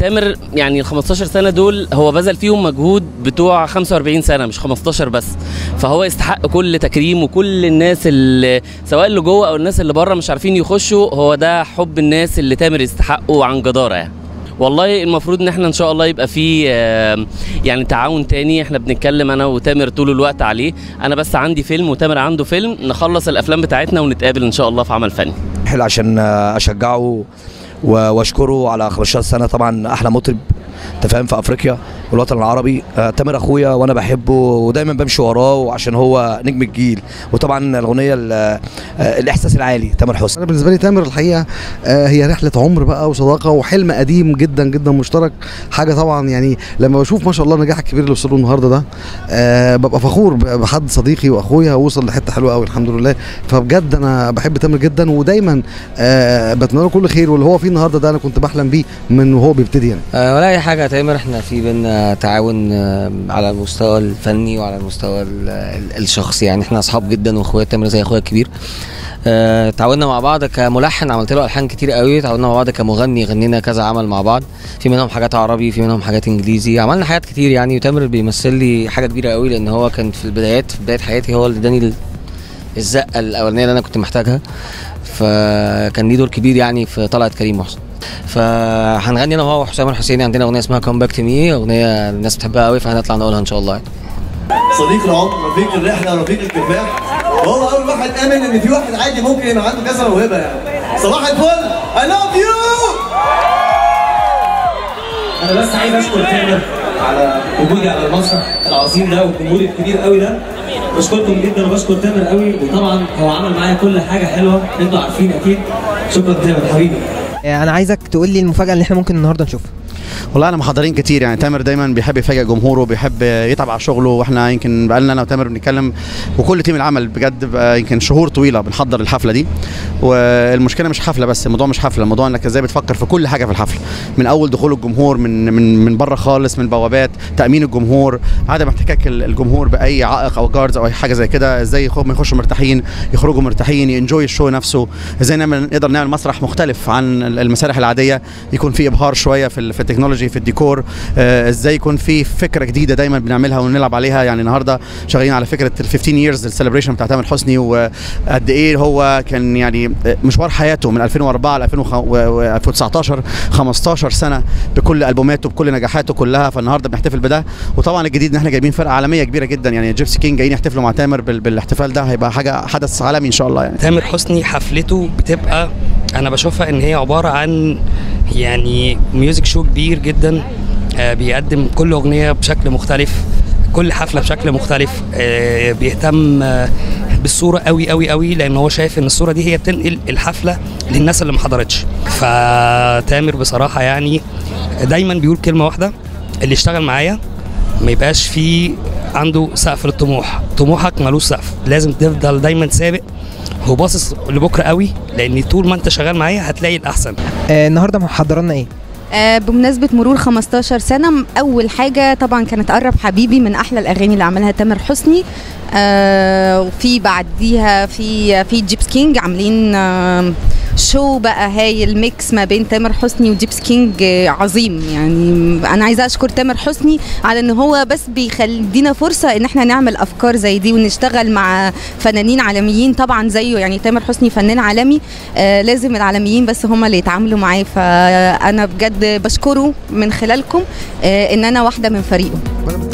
تامر يعني ال 15 سنه دول هو بذل فيهم مجهود بتوع 45 سنه مش 15 بس فهو يستحق كل تكريم وكل الناس اللي سواء اللي جوه او الناس اللي بره مش عارفين يخشوا هو ده حب الناس اللي تامر يستحقه عن جداره يعني والله المفروض ان احنا ان شاء الله يبقى في آه، يعني تعاون تاني احنا بنتكلم انا وتامر طول الوقت عليه انا بس عندي فيلم وتامر عنده فيلم نخلص الافلام بتاعتنا ونتقابل ان شاء الله في عمل فني حل عشان اشجعه و- واشكره على 15 سنه طبعا احلى مطرب انت فاهم في افريقيا والوطن العربي آه، تامر اخويا وانا بحبه ودايما بمشي وراه عشان هو نجم الجيل وطبعا الاغنيه ال- آه، الاحساس العالي تامر حسني انا بالنسبه لي تامر الحقيقه آه، هي رحله عمر بقى وصداقه وحلم قديم جدا جدا مشترك حاجه طبعا يعني لما بشوف ما شاء الله النجاح الكبير اللي وصلوا النهارده ده آه، ببقى فخور ب- بحد صديقي واخويا وصل لحته حلوه قوي الحمد لله فبجد انا بحب تامر جدا ودايما آه، بتمنى له كل خير واللي هو فيه النهارده ده انا كنت بحلم بيه من وهو بيبتدي يعني آه، ولا اي حاجه يا تامر احنا في بينا تعاون آه، على المستوى الفني وعلى المستوى ال- ال- الشخصي يعني احنا اصحاب جدا واخويا تامر زي اخويا الكبير آه، تعاوننا مع بعض كملحن عملت له الحان كتير قوي تعاوننا مع بعض كمغني غنينا كذا عمل مع بعض في منهم حاجات عربي في منهم حاجات انجليزي عملنا حاجات كتير يعني وتامر بيمثل لي حاجه كبيره قوي لان هو كان في البدايات في بدايه حياتي هو اللي اداني ال- الزقه الاولانيه اللي انا كنت محتاجها فكان ليه دور كبير يعني في طلعت كريم محسن فهنغني انا وهو وحسام الحسيني عندنا اغنيه اسمها كوم باك تو مي اغنيه الناس بتحبها قوي فهنطلع نقولها ان شاء الله يعني. صديق العمر رفيق الرحله رفيق الكفاح وهو اول واحد امن ان في واحد عادي ممكن يبقى عنده كذا موهبه يعني صباح الفل I love you انا بس عايز اشكر تامر على وجودي على المسرح العظيم ده والجمهور الكبير قوي ده بشكركم جدا وبشكر تامر قوي وطبعا هو عمل معايا كل حاجه حلوه انتوا عارفين اكيد شكرا تامر حبيبي انا عايزك تقول لي المفاجاه اللي احنا ممكن النهارده نشوفها والله انا محضرين كتير يعني تامر دايما بيحب يفاجئ جمهوره بيحب يتعب على شغله واحنا يمكن بقالنا انا وتامر بنتكلم وكل تيم العمل بجد بقى يمكن شهور طويله بنحضر الحفله دي والمشكله مش حفله بس الموضوع مش حفله الموضوع انك ازاي بتفكر في كل حاجه في الحفله من اول دخول الجمهور من من من بره خالص من بوابات تامين الجمهور عدم احتكاك ال- الجمهور باي عائق او جاردز او اي حاجه زي كده ازاي يخرجوا يخشوا مرتاحين يخرجوا مرتاحين ينجوي الشو نفسه ازاي نعمل نقدر نعمل مسرح مختلف عن المسارح العاديه يكون في ابهار شويه في ال- في التكنولوجي في الديكور آه، ازاي يكون في فكره جديده دايما بنعملها ونلعب عليها يعني النهارده شغالين على فكره ال 15 years السليبريشن بتاع تامر حسني وقد ايه هو كان يعني مشوار حياته من 2004 ل 2019 15 سنه بكل البوماته بكل نجاحاته كلها فالنهارده بنحتفل بده وطبعا الجديد ان احنا جايبين فرقه عالميه كبيره جدا يعني جيبسي كينج جايين يحتفلوا مع تامر بال- بالاحتفال ده هيبقى حاجه حدث عالمي ان شاء الله يعني تامر حسني حفلته بتبقى انا بشوفها ان هي عباره عن يعني ميوزك شو كبير جدا آه، بيقدم كل اغنيه بشكل مختلف كل حفله بشكل مختلف آه، بيهتم آه، بالصوره قوي قوي قوي لان هو شايف ان الصوره دي هي بتنقل الحفله للناس اللي ما حضرتش فتامر بصراحه يعني دايما بيقول كلمه واحده اللي اشتغل معايا ما يبقاش فيه عنده سقف للطموح طموحك ملوش سقف لازم تفضل دايما سابق وباصص لبكره قوي لان طول ما انت شغال معايا هتلاقي الاحسن آه، النهارده محضر لنا ايه آه، بمناسبة مرور 15 سنة م- أول حاجة طبعا كانت قرب حبيبي من أحلى الأغاني اللي عملها تامر حسني آه، وفي بعديها في في جيبس كينج عاملين آه، شو بقى هايل ميكس ما بين تامر حسني وجيبس كينج آه، عظيم يعني أنا عايزة أشكر تامر حسني على إن هو بس بيخلينا فرصة إن إحنا نعمل أفكار زي دي ونشتغل مع فنانين عالميين طبعا زيه يعني تامر حسني فنان عالمي آه، لازم العالميين بس هم اللي يتعاملوا معاه فانا بجد بشكره من خلالكم آه، ان انا واحده من فريقه